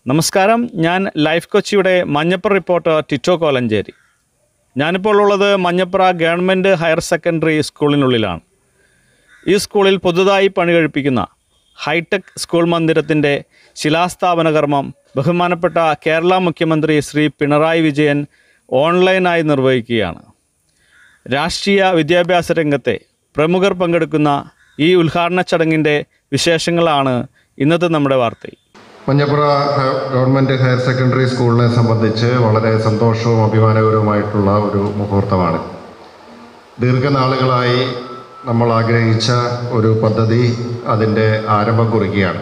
നമസ്കാരം ഞാൻ ലൈഫ് കൊച്ചിയുടെ മഞ്ഞപ്പുറ റിപ്പോർട്ടർ ടിറ്റോ കോലഞ്ചേരി ഞാനിപ്പോൾ ഉള്ളത് മഞ്ഞപ്പുറ ഗവൺമെൻറ് ഹയർ സെക്കൻഡറി സ്കൂളിനുള്ളിലാണ് ഈ സ്കൂളിൽ പുതുതായി പണി കഴിപ്പിക്കുന്ന ഹൈടെക് സ്കൂൾ മന്ദിരത്തിൻ്റെ ശിലാസ്ഥാപന കർമ്മം ബഹുമാനപ്പെട്ട കേരള മുഖ്യമന്ത്രി ശ്രീ പിണറായി വിജയൻ ഓൺലൈനായി നിർവഹിക്കുകയാണ് രാഷ്ട്രീയ വിദ്യാഭ്യാസ രംഗത്തെ പ്രമുഖർ പങ്കെടുക്കുന്ന ഈ ഉദ്ഘാടന ചടങ്ങിൻ്റെ വിശേഷങ്ങളാണ് ഇന്നത്തെ നമ്മുടെ വാർത്തയിൽ മഞ്ഞപ്പുറ ഹ- ഗവൺമെൻറ് ഹയർ സെക്കൻഡറി സ്കൂളിനെ സംബന്ധിച്ച് വളരെ സന്തോഷവും അഭിമാനകരവുമായിട്ടുള്ള ഒരു മുഹൂർത്തമാണ് ദീർഘനാളുകളായി നമ്മൾ ആഗ്രഹിച്ച ഒരു പദ്ധതി അതിൻ്റെ ആരംഭം കുറിക്കുകയാണ്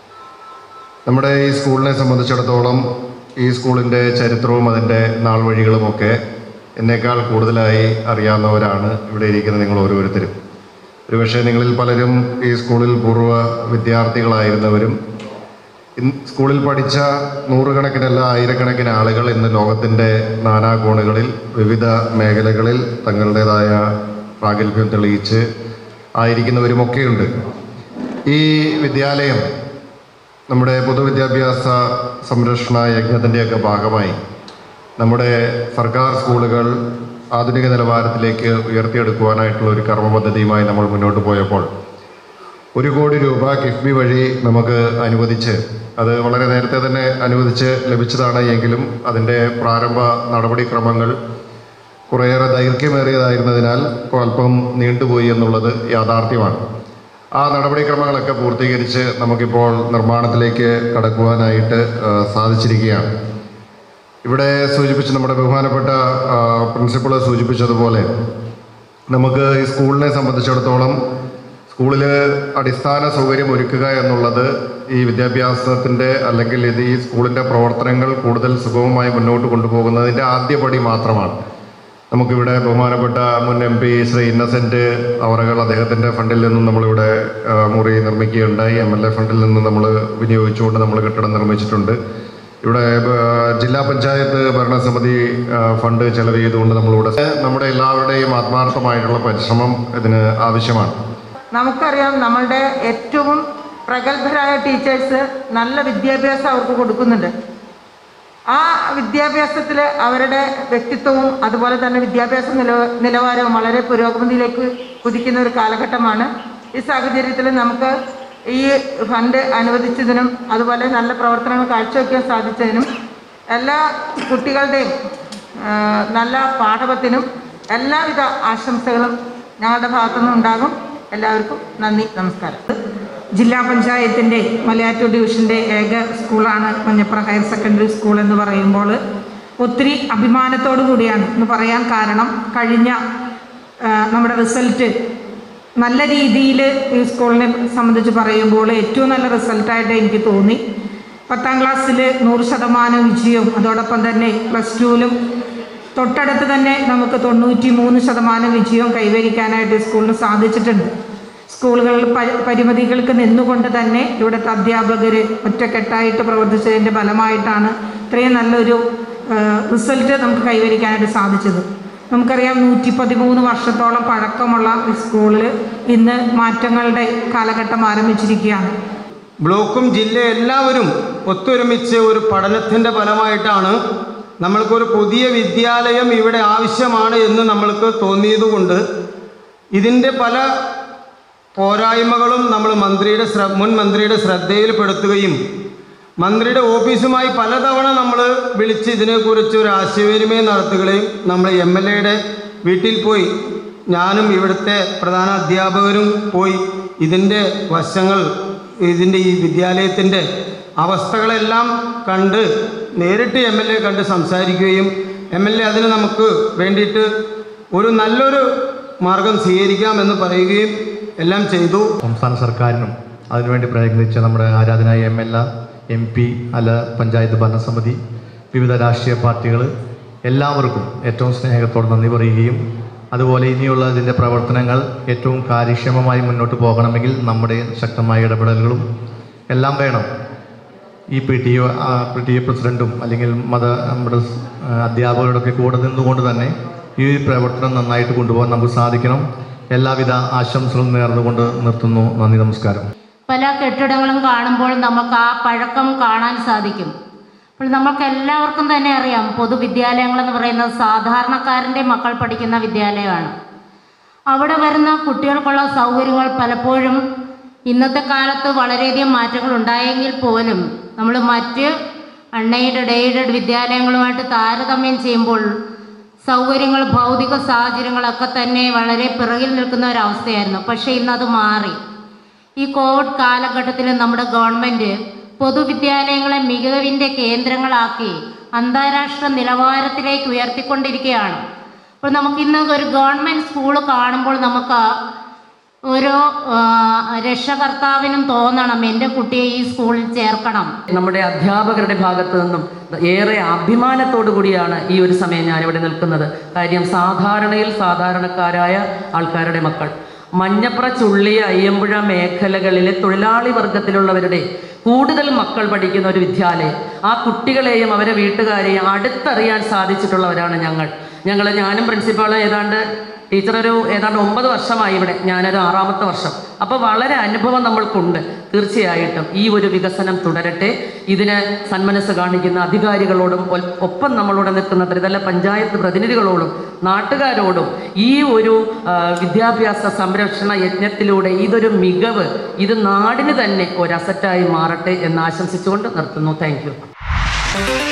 നമ്മുടെ ഈ സ്കൂളിനെ സംബന്ധിച്ചിടത്തോളം ഈ സ്കൂളിൻ്റെ ചരിത്രവും അതിൻ്റെ നാൾ വഴികളുമൊക്കെ എന്നേക്കാൾ കൂടുതലായി അറിയാവുന്നവരാണ് ഇവിടെ ഇരിക്കുന്ന നിങ്ങൾ ഓരോരുത്തരും ഒരുപക്ഷെ നിങ്ങളിൽ പലരും ഈ സ്കൂളിൽ പൂർവ്വ വിദ്യാർത്ഥികളായിരുന്നവരും ഇന്ന് സ്കൂളിൽ പഠിച്ച നൂറുകണക്കിനല്ല ആയിരക്കണക്കിന് ആളുകൾ ഇന്ന് ലോകത്തിൻ്റെ നാനാകോണുകളിൽ വിവിധ മേഖലകളിൽ തങ്ങളുടേതായ പ്രാഗൽഭ്യം തെളിയിച്ച് ആയിരിക്കുന്നവരുമൊക്കെയുണ്ട് ഈ വിദ്യാലയം നമ്മുടെ പൊതുവിദ്യാഭ്യാസ സംരക്ഷണ യജ്ഞത്തിൻ്റെയൊക്കെ ഭാഗമായി നമ്മുടെ സർക്കാർ സ്കൂളുകൾ ആധുനിക നിലവാരത്തിലേക്ക് ഉയർത്തിയെടുക്കുവാനായിട്ടുള്ള ഒരു കർമ്മ പദ്ധതിയുമായി നമ്മൾ മുന്നോട്ട് പോയപ്പോൾ ഒരു കോടി രൂപ കിഫ്ബി വഴി നമുക്ക് അനുവദിച്ച് അത് വളരെ നേരത്തെ തന്നെ അനുവദിച്ച് ലഭിച്ചതാണ് എങ്കിലും അതിൻ്റെ പ്രാരംഭ നടപടിക്രമങ്ങൾ കുറേയേറെ ദൈർഘ്യമേറിയതായിരുന്നതിനാൽ അല്പം നീണ്ടുപോയി എന്നുള്ളത് യാഥാർത്ഥ്യമാണ് ആ നടപടിക്രമങ്ങളൊക്കെ പൂർത്തീകരിച്ച് നമുക്കിപ്പോൾ നിർമ്മാണത്തിലേക്ക് കടക്കുവാനായിട്ട് ആ, സാധിച്ചിരിക്കുകയാണ് ഇവിടെ സൂചിപ്പിച്ച നമ്മുടെ ബഹുമാനപ്പെട്ട പ്രിൻസിപ്പൾ സൂചിപ്പിച്ചതുപോലെ നമുക്ക് ഈ സ്കൂളിനെ സംബന്ധിച്ചിടത്തോളം സ്കൂളിൽ അടിസ്ഥാന സൗകര്യം ഒരുക്കുക എന്നുള്ളത് ഈ വിദ്യാഭ്യാസത്തിൻ്റെ അല്ലെങ്കിൽ ഇത് ഈ സ്കൂളിൻ്റെ പ്രവർത്തനങ്ങൾ കൂടുതൽ സുഗമമായി മുന്നോട്ട് കൊണ്ടുപോകുന്നതിൻ്റെ ആദ്യപടി മാത്രമാണ് നമുക്കിവിടെ ബഹുമാനപ്പെട്ട മുൻ എം പി ശ്രീ ഇന്നസെൻറ്റ് അവറുകൾ അദ്ദേഹത്തിൻ്റെ ഫണ്ടിൽ നിന്നും നമ്മളിവിടെ ആ, മുറി നിർമ്മിക്കുകയുണ്ടായി എം എൽ എ ഫണ്ടിൽ നിന്ന് നമ്മൾ വിനിയോഗിച്ചുകൊണ്ട് നമ്മൾ കെട്ടിടം നിർമ്മിച്ചിട്ടുണ്ട് ഇവിടെ ആ, ജില്ലാ പഞ്ചായത്ത് ഭരണസമിതി ആ, ഫണ്ട് ചെലവ് ചെയ്തുകൊണ്ട് നമ്മളിവിടെ നമ്മുടെ എല്ലാവരുടെയും ആത്മാർത്ഥമായിട്ടുള്ള പരിശ്രമം ഇതിന് ആവശ്യമാണ് നമുക്കറിയാം നമ്മളുടെ ഏറ്റവും പ്രഗത്ഭരായ ടീച്ചേഴ്സ് നല്ല വിദ്യാഭ്യാസം അവർക്ക് കൊടുക്കുന്നുണ്ട് ആ വിദ്യാഭ്യാസത്തിൽ അവരുടെ വ്യക്തിത്വവും അതുപോലെ തന്നെ വിദ്യാഭ്യാസ നില നിലവാരവും വളരെ പുരോഗതിയിലേക്ക് കുതിക്കുന്ന ഒരു കാലഘട്ടമാണ് ഈ സാഹചര്യത്തിൽ നമുക്ക് ഈ ഫണ്ട് അനുവദിച്ചതിനും അതുപോലെ നല്ല പ്രവർത്തനങ്ങൾ കാഴ്ചവെക്കാൻ സാധിച്ചതിനും എല്ലാ കുട്ടികളുടെയും ആ, നല്ല പാഠവത്തിനും എല്ലാവിധ ആശംസകളും ഞങ്ങളുടെ ഭാഗത്തുനിന്ന് ഉണ്ടാകും എല്ലാവർക്കും നന്ദി നമസ്കാരം ജില്ലാ പഞ്ചായത്തിൻ്റെ മലയാറ്റൂർ ഡിവിഷൻ്റെ ഏക സ്കൂളാണ് മഞ്ഞപ്പുറ ഹയർ സെക്കൻഡറി സ്കൂൾ എന്ന് പറയുമ്പോൾ ഒത്തിരി അഭിമാനത്തോടു കൂടിയാണ് എന്ന് പറയാൻ കാരണം കഴിഞ്ഞ ആ, നമ്മുടെ റിസൾട്ട് നല്ല രീതിയിൽ ഈ സ്കൂളിനെ സംബന്ധിച്ച് പറയുമ്പോൾ ഏറ്റവും നല്ല റിസൾട്ടായിട്ട് എനിക്ക് തോന്നി പത്താം ക്ലാസ്സിൽ നൂറ് ശതമാനം വിജയവും അതോടൊപ്പം തന്നെ പ്ലസ് ടുവിലും തൊട്ടടുത്ത് തന്നെ നമുക്ക് തൊണ്ണൂറ്റി മൂന്ന് ശതമാനം വിജയവും കൈവരിക്കാനായിട്ട് ഈ സ്കൂളിന് സാധിച്ചിട്ടുണ്ട് സ്കൂളുകൾ പ- പരിമിതികൾക്ക് നിന്നുകൊണ്ട് തന്നെ ഇവിടുത്തെ അധ്യാപകർ ഒറ്റക്കെട്ടായിട്ട് പ്രവർത്തിച്ചതിൻ്റെ ഫലമായിട്ടാണ് ഇത്രയും നല്ലൊരു റിസൾട്ട് നമുക്ക് കൈവരിക്കാനായിട്ട് സാധിച്ചത് നമുക്കറിയാം നൂറ്റി പതിമൂന്ന് വർഷത്തോളം പഴക്കമുള്ള ഈ സ്കൂളിൽ ഇന്ന് മാറ്റങ്ങളുടെ കാലഘട്ടം ആരംഭിച്ചിരിക്കുകയാണ് ബ്ലോക്കും ജില്ല എല്ലാവരും ഒത്തൊരുമിച്ച് ഒരു പഠനത്തിൻ്റെ ഫലമായിട്ടാണ് നമ്മൾക്കൊരു പുതിയ വിദ്യാലയം ഇവിടെ ആവശ്യമാണ് എന്ന് നമ്മൾക്ക് തോന്നിയതുകൊണ്ട് ഇതിൻ്റെ പല പോരായ്മകളും നമ്മൾ മന്ത്രിയുടെ ശ്ര മുൻ മന്ത്രിയുടെ ശ്രദ്ധയിൽപ്പെടുത്തുകയും മന്ത്രിയുടെ ഓഫീസുമായി പലതവണ നമ്മൾ വിളിച്ച് ഇതിനെക്കുറിച്ച് ഒരു ആശയവിനിമയം നടത്തുകയും നമ്മൾ എം എൽ എയുടെ വീട്ടിൽ പോയി ഞാനും ഇവിടുത്തെ പ്രധാന അധ്യാപകരും പോയി ഇതിൻ്റെ വശങ്ങൾ ഇതിൻ്റെ ഈ വിദ്യാലയത്തിൻ്റെ അവസ്ഥകളെല്ലാം കണ്ട് നേരിട്ട് എം എൽ എ കണ്ട് സംസാരിക്കുകയും എം എൽ എ അതിന് നമുക്ക് വേണ്ടിയിട്ട് ഒരു നല്ലൊരു മാർഗം സ്വീകരിക്കാമെന്ന് പറയുകയും എല്ലാം ചെയ്തു സംസ്ഥാന സർക്കാരിനും അതിനുവേണ്ടി പ്രയത്നിച്ച നമ്മുടെ ആരാധനായ M L A M P അല്ല പഞ്ചായത്ത് ഭരണസമിതി വിവിധ രാഷ്ട്രീയ പാർട്ടികൾ എല്ലാവർക്കും ഏറ്റവും സ്നേഹത്തോടെ നന്ദി പറയുകയും അതുപോലെ ഇനിയുള്ള ഇതിൻ്റെ പ്രവർത്തനങ്ങൾ ഏറ്റവും കാര്യക്ഷമമായി മുന്നോട്ട് പോകണമെങ്കിൽ നമ്മുടെ ശക്തമായ ഇടപെടലുകളും എല്ലാം വേണം ഈ P T O P T A പ്രസിഡൻറ്റും അല്ലെങ്കിൽ മത നമ്മുടെ സ്- ആ, അധ്യാപകരോടൊക്കെ കൂടെ നിന്നുകൊണ്ട് തന്നെ ഈ പ്രവർത്തനം നന്നായിട്ട് കൊണ്ടുപോകാൻ നമുക്ക് സാധിക്കണം എല്ലാവിധ ആശംസകളും നേർന്നുകൊണ്ട് നിർത്തുന്നു നന്ദി നമസ്കാരം പല കെട്ടിടങ്ങളും കാണുമ്പോൾ നമുക്ക് ആ പഴക്കം കാണാൻ സാധിക്കും അപ്പോൾ നമുക്ക് എല്ലാവർക്കും തന്നെ അറിയാം പൊതുവിദ്യാലയങ്ങളെന്ന് പറയുന്നത് സാധാരണക്കാരൻ്റെ മക്കൾ പഠിക്കുന്ന വിദ്യാലയമാണ് അവിടെ വരുന്ന കുട്ടികൾക്കുള്ള സൗകര്യങ്ങൾ പലപ്പോഴും ഇന്നത്തെ കാലത്ത് വളരെയധികം മാറ്റങ്ങൾ ഉണ്ടായെങ്കിൽ പോലും നമ്മൾ മറ്റ് അൺഎയ്ഡഡ് എയ്ഡഡ് വിദ്യാലയങ്ങളുമായിട്ട് താരതമ്യം ചെയ്യുമ്പോൾ സൗകര്യങ്ങൾ ഭൗതിക സാഹചര്യങ്ങളൊക്കെ തന്നെ വളരെ പിറകിൽ നിൽക്കുന്ന ഒരവസ്ഥയായിരുന്നു പക്ഷേ ഇന്നത് മാറി ഈ കോവിഡ് കാലഘട്ടത്തിൽ നമ്മുടെ ഗവൺമെൻറ് പൊതുവിദ്യാലയങ്ങളെ മികവിൻ്റെ കേന്ദ്രങ്ങളാക്കി അന്താരാഷ്ട്ര നിലവാരത്തിലേക്ക് ഉയർത്തിക്കൊണ്ടിരിക്കുകയാണ് അപ്പോൾ നമുക്കിന്ന് ഒരു ഗവൺമെൻറ് സ്കൂൾ കാണുമ്പോൾ നമുക്ക് ഓരോ ആ, രക്ഷകർത്താവിനും തോന്നണം എൻ്റെ കുട്ടിയെ ഈ സ്കൂളിൽ ചേർക്കണം നമ്മുടെ അധ്യാപകരുടെ ഭാഗത്തു നിന്നും ഏറെ അഭിമാനത്തോടു കൂടിയാണ് ഈ ഒരു സമയം ഞാനിവിടെ നിൽക്കുന്നത് കാര്യം സാധാരണയിൽ സാധാരണക്കാരായ ആൾക്കാരുടെ മക്കൾ മഞ്ഞപ്ര ചുള്ളി അയ്യമ്പുഴ മേഖലകളിലെ തൊഴിലാളി വർഗത്തിലുള്ളവരുടെ കൂടുതൽ മക്കൾ പഠിക്കുന്ന ഒരു വിദ്യാലയം ആ കുട്ടികളെയും അവരെ വീട്ടുകാരെയും അടുത്തറിയാൻ സാധിച്ചിട്ടുള്ളവരാണ് ഞങ്ങൾ ഞങ്ങൾ ഞാനും പ്രിൻസിപ്പാളും ഏതാണ്ട് ടീച്ചർ ഒരു ഏതാണ്ട് ഒമ്പത് വർഷമായി ഇവിടെ ഞാനൊരു ആറാമത്തെ വർഷം അപ്പോൾ വളരെ അനുഭവം നമ്മൾക്കുണ്ട് തീർച്ചയായിട്ടും ഈ ഒരു വികസനം തുടരട്ടെ ഇതിന് സന്മനസ് കാണിക്കുന്ന അധികാരികളോടും ഒൽ- ഒപ്പം നമ്മളോട് നിൽക്കുന്ന ത്രിതല പഞ്ചായത്ത് പ്രതിനിധികളോടും നാട്ടുകാരോടും ഈ ഒരു ആ, വിദ്യാഭ്യാസ സംരക്ഷണ യജ്ഞത്തിലൂടെ ഇതൊരു മികവ് ഇത് നാടിന് തന്നെ ഒരു അസറ്റായി മാറട്ടെ എന്ന് ആശംസിച്ചുകൊണ്ട് നിർത്തുന്നു താങ്ക്